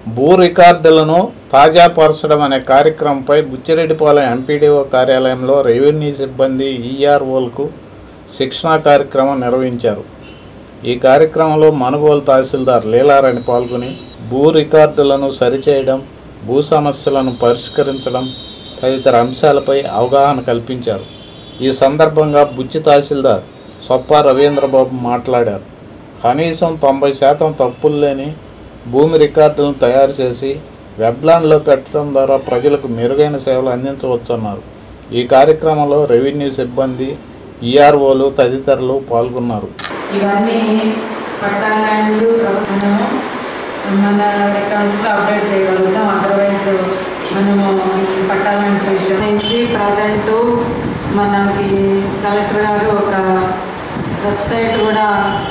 భూ రికార్డులను తాజాపరచడం అనే కార్యక్రమంపై బుచ్చిరెడ్డిపాలెం ఎంపీడీఓ కార్యాలయంలో రెవెన్యూ సిబ్బంది ఈఆర్ఓలకు శిక్షణా కార్యక్రమం నిర్వహించారు ఈ కార్యక్రమంలో మనుగోలు తహసీల్దార్ లీలారాణి పాల్గొని భూ రికార్డులను సరిచేయడం భూ సమస్యలను పరిష్కరించడం తదితర అంశాలపై అవగాహన కల్పించారు ఈ సందర్భంగా బుచ్చి తహసీల్దార్ సొప్ప రవీంద్రబాబు మాట్లాడారు కనీసం తొంభై శాతం తప్పులు లేని భూమి రికార్డులను తయారు చేసి వెబ్లాండ్లో పెట్టడం ద్వారా ప్రజలకు మెరుగైన సేవలు అందించవచ్చన్నారు ఈ కార్యక్రమంలో రెవెన్యూ సిబ్బంది ఈఆర్ఓలు తదితరులు పాల్గొన్నారు ఇవన్నీ పట్టాలండ్ మనము మన రికార్డ్స్లో అప్డేట్ చేయగలుగుతాం అదర్వైజ్ మనము ఈ పట్టాలండ్స్ విషయం నుంచి ప్రజెంట్ మనకి కలెక్టర్ గారు ఒక వెబ్సైట్ కూడా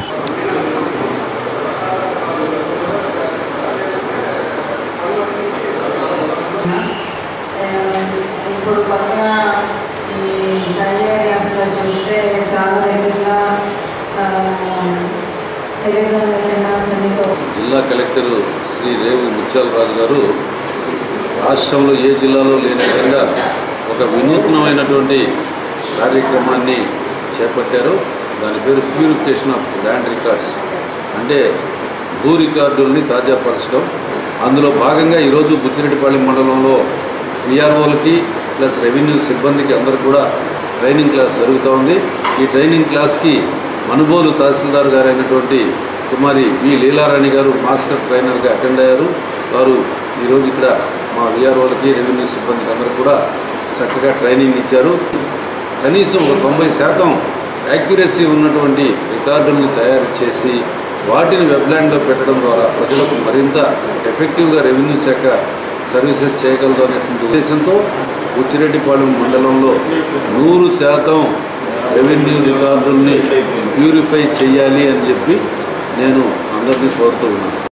ఆ, ఇప్పుడు కొత్తగా ఈ డ్రై ఏరియాస్లో చూస్తే చాలా దగ్గరగా టెలిగ్రామ్ కెనాల్స్ అన్నితో జిల్లా కలెక్టర్ శ్రీ రేవు ముత్యాలరాజు గారు రాష్ట్రంలో ఏ జిల్లాలో లేని విధంగా ఒక వినూత్నమైనటువంటి కార్యక్రమాన్ని చేపట్టారు దాని పేరు ప్యూరిఫికేషన్ ఆఫ్ ల్యాండ్ రికార్డ్స్ అంటే భూ రికార్డుల్ని తాజాపరచడం అందులో భాగంగా ఈరోజు బుచ్చిరెడ్డిపాళెం మండలంలో విఆర్ఓలకి ప్లస్ రెవెన్యూ సిబ్బందికి అందరూ కూడా ట్రైనింగ్ క్లాస్ జరుగుతూ ఉంది ఈ ట్రైనింగ్ క్లాస్కి మనుబోలు తహసీల్దార్ గారు అయినటువంటి కుమారి బి లీలారాణి గారు మాస్టర్ ట్రైనర్గా అటెండ్ అయ్యారు వారు ఈరోజు ఇక్కడ మా విఆర్ఓలకి రెవెన్యూ సిబ్బందికి అందరూ కూడా చక్కగా ట్రైనింగ్ ఇచ్చారు కనీసం ఒక తొంభై శాతం యాక్యురసీ ఉన్నటువంటి రికార్డుల్ని తయారు చేసి వాటిని వెబ్లాండ్లో పెట్టడం ద్వారా ప్రజలకు మరింత ఎఫెక్టివ్గా రెవెన్యూ శాఖ సర్వీసెస్ చేయగలదు అనేటువంటి ఉద్దేశంతో ఉచ్చిరెడ్డిపాలెం మండలంలో నూరు శాతం రెవెన్యూ రికార్డుల్ని ప్యూరిఫై చేయాలి అని చెప్పి నేను అందరినీ కోరుతూ ఉన్నాను